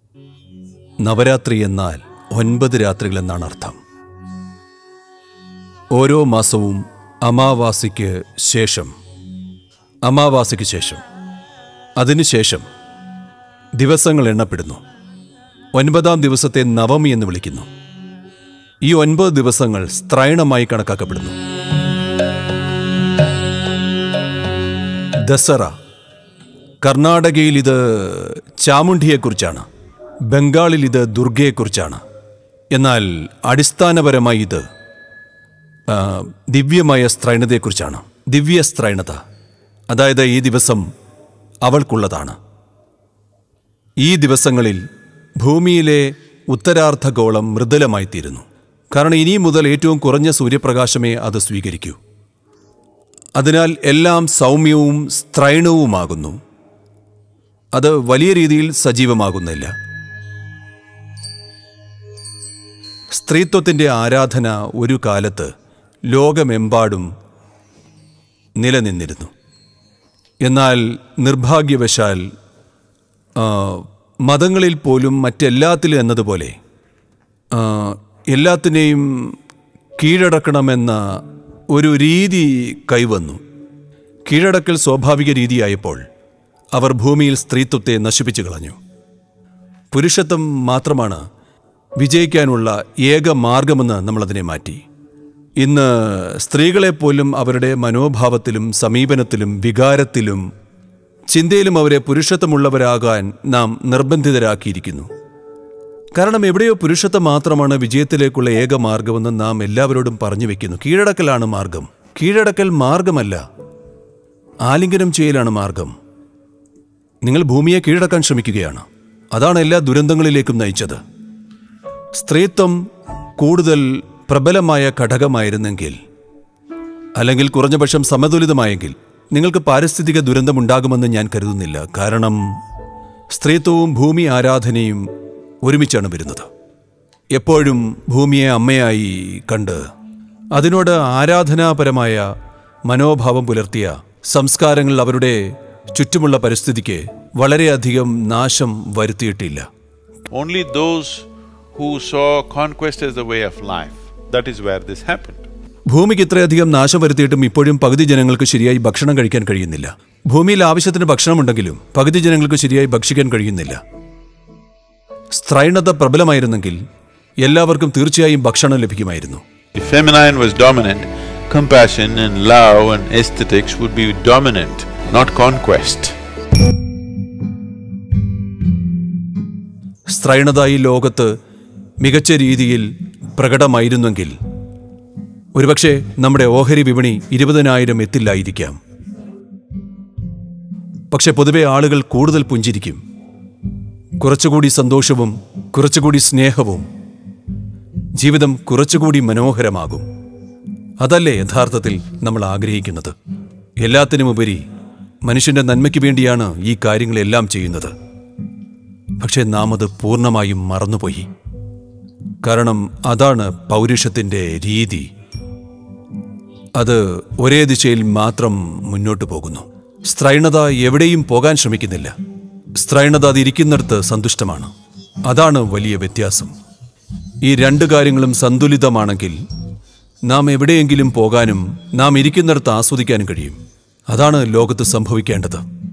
നവരാത്രി എന്നാൽ ഒൻപത് രാത്രികൾ എന്നാണ് അർത്ഥം ഓരോ മാസവും അമാവാസിക്ക് ശേഷം അമാവാസിക്ക് ശേഷം അതിനുശേഷം ദിവസങ്ങൾ എണ്ണപ്പെടുന്നു ഒൻപതാം ദിവസത്തെ നവമി എന്ന് വിളിക്കുന്നു ഈ ഒൻപത് ദിവസങ്ങൾ സ്ത്രൈണമായി കണക്കാക്കപ്പെടുന്നു ദസറ കർണാടകയിൽ ഇത് ചാമുണ്ഡിയെക്കുറിച്ചാണ് ബംഗാളിൽ ഇത് ദുർഗയെക്കുറിച്ചാണ് എന്നാൽ അടിസ്ഥാനപരമായി ഇത് ആ, ദിവ്യമായ സ്ത്രൈണതയെക്കുറിച്ചാണ് ദിവ്യ സ്ത്രൈണത അതായത് ഈ ദിവസം അവൾക്കുള്ളതാണ് ഈ ദിവസങ്ങളിൽ ഭൂമിയിലെ ഉത്തരാർദ്ധഗോളം മൃദുലമായിത്തീരുന്നു കാരണം ഇനി മുതൽ ഏറ്റവും കുറഞ്ഞ സൂര്യപ്രകാശമേ അത് സ്വീകരിക്കൂ അതിനാൽ എല്ലാം സൗമ്യവും സ്ത്രൈണവുമാകുന്നു അത് വലിയ രീതിയിൽ സജീവമാകുന്നില്ല സ്ത്രീത്വത്തിൻ്റെ ആരാധന ഒരു കാലത്ത് ലോകമെമ്പാടും നിലനിന്നിരുന്നു എന്നാൽ നിർഭാഗ്യവശാൽ ആ, മതങ്ങളിൽ പോലും മറ്റെല്ലാത്തിലും എന്നതുപോലെ ആ, എല്ലാത്തിനെയും കീഴടക്കണമെന്ന ഒരു രീതി കൈവന്നു കീഴടക്കൽ സ്വാഭാവിക രീതിയായപ്പോൾ അവർ ഭൂമിയിൽ സ്ത്രീത്വത്തെ നശിപ്പിച്ചു കളഞ്ഞു പുരുഷത്വം മാത്രമാണ് വിജയിക്കാനുള്ള ഏക മാർഗമെന്ന് നമ്മളതിനെ മാറ്റി ഇന്ന് സ്ത്രീകളെപ്പോലും അവരുടെ മനോഭാവത്തിലും സമീപനത്തിലും വികാരത്തിലും ചിന്തയിലും അവരെ പുരുഷത്വമുള്ളവരാകാൻ നാം നിർബന്ധിതരാക്കിയിരിക്കുന്നു കാരണം എവിടെയോ പുരുഷത്വം മാത്രമാണ് വിജയത്തിലേക്കുള്ള ഏക മാർഗമെന്ന് നാം എല്ലാവരോടും പറഞ്ഞു വെക്കുന്നു കീഴടക്കലാണ് മാർഗം കീഴടക്കൽ മാർഗമല്ല ആലിംഗനം ചെയ്യലാണ് മാർഗം നിങ്ങൾ ഭൂമിയെ കീഴടക്കാൻ ശ്രമിക്കുകയാണ് അതാണ് എല്ലാ ദുരന്തങ്ങളിലേക്കും നയിച്ചത് സ്ത്രീത്വം കൂടുതൽ പ്രബലമായ ഘടകമായിരുന്നെങ്കിൽ അല്ലെങ്കിൽ കുറഞ്ഞപക്ഷം സമതുലിതമായെങ്കിൽ നിങ്ങൾക്ക് പാരിസ്ഥിതിക ദുരന്തമുണ്ടാകുമെന്ന് ഞാൻ കരുതുന്നില്ല കാരണം സ്ത്രീത്വവും ഭൂമി ആരാധനയും ഒരുമിച്ചാണ് വരുന്നത് എപ്പോഴും ഭൂമിയെ അമ്മയായി കണ്ട് അതിനോട് ആരാധനാപരമായ മനോഭാവം പുലർത്തിയ സംസ്കാരങ്ങൾ അവരുടെ ചുറ്റുമുള്ള പരിസ്ഥിതിക്ക് വളരെയധികം നാശം വരുത്തിയിട്ടില്ല Only those who saw conquest as the way of life, that is where this happened. ഭൂമിക്ക് ഇത്രയധികം നാശം വരുത്തിയിട്ടും ഇപ്പോഴും പകുതി ജനങ്ങൾക്ക് ശരിയായി ഭക്ഷണം കഴിക്കാൻ കഴിയുന്നില്ല ഭൂമിയിൽ ആവശ്യത്തിന് ഭക്ഷണമുണ്ടെങ്കിലും പകുതി ജനങ്ങൾക്ക് ശരിയായി ഭക്ഷിക്കാൻ കഴിയുന്നില്ല സ്ത്രൈണത പ്രബലമായിരുന്നെങ്കിൽ എല്ലാവർക്കും തീർച്ചയായും ഭക്ഷണം ലഭിക്കുമായിരുന്നു If feminine was dominant, compassion and love and aesthetics would be dominant, not conquest. സ്ത്രൈണത ഈ ലോകത്ത് മികച്ച രീതിയിൽ പ്രകടമായിരുന്നെങ്കിൽ ഒരുപക്ഷെ നമ്മുടെ ഓഹരി വിപണി ഇരുപതിനായിരം എത്തില്ലായിരിക്കാം പക്ഷെ പൊതുവെ ആളുകൾ കൂടുതൽ പുഞ്ചിരിക്കും കുറച്ചുകൂടി സന്തോഷവും കുറച്ചുകൂടി സ്നേഹവും ജീവിതം കുറച്ചുകൂടി മനോഹരമാകും അതല്ലേ യഥാർത്ഥത്തിൽ നമ്മൾ ആഗ്രഹിക്കുന്നത് എല്ലാത്തിനുമുപരി മനുഷ്യന്റെ നന്മയ്ക്ക് വേണ്ടിയാണ് ഈ കാര്യങ്ങളെല്ലാം ചെയ്യുന്നത് പക്ഷെ നാം അത് പൂർണ്ണമായും മറന്നുപോയി കാരണം അതാണ് പൗരുഷത്തിൻ്റെ രീതി അത് ഒരേ ദിശയിൽ മാത്രം മുന്നോട്ട് പോകുന്നു സ്ത്രൈണത എവിടെയും പോകാൻ ശ്രമിക്കുന്നില്ല സ്ത്രൈണത അതിരിക്കുന്നിടത്ത് സന്തുഷ്ടമാണ് അതാണ് വലിയ വ്യത്യാസം ഈ രണ്ട് കാര്യങ്ങളും സന്തുലിതമാണെങ്കിൽ നാം എവിടെയെങ്കിലും പോകാനും നാം ഇരിക്കുന്നിടത്ത് ആസ്വദിക്കാനും കഴിയും അതാണ് ലോകത്ത് സംഭവിക്കേണ്ടത്